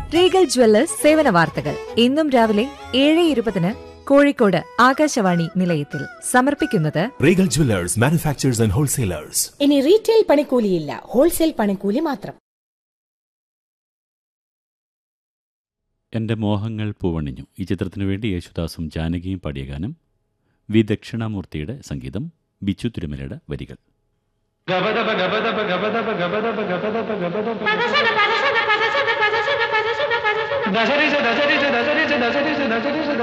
Regal Jewellers സേവന വാർത്തകൾ ഇന്നും രാവിലെ ഏഴ് ഇരുപതിന് കോഴിക്കോട് ആകാശവാണി നിലയത്തിൽ സമർപ്പിക്കുന്നത് Regal Jewelers, manufacturers and wholesalers. ഇനി റീറ്റെയിൽ പണിക്കൂലിയില്ല ഹോൾസെയിൽ പണിക്കൂലി മാത്രം എൻ്റെ മോഹങ്ങൾ പൂവണിഞ്ഞു ഈ ചിത്രത്തിനു വേണ്ടി യേശുദാസും ജാനകിയും പാടിയ ഗാനം വി ദക്ഷിണാമൂർത്തിയുടെ സംഗീതം ബിച്ചു തിരുമലയുടെ വരികൾ ഗബദബ ഗബദബ ഗബദബ ഗബദബ ഗബദബ ഗബദബ ദശരിച്ച ദശരിച്ച ദശരിച്ച ദശരിച്ച ദശരിച്ച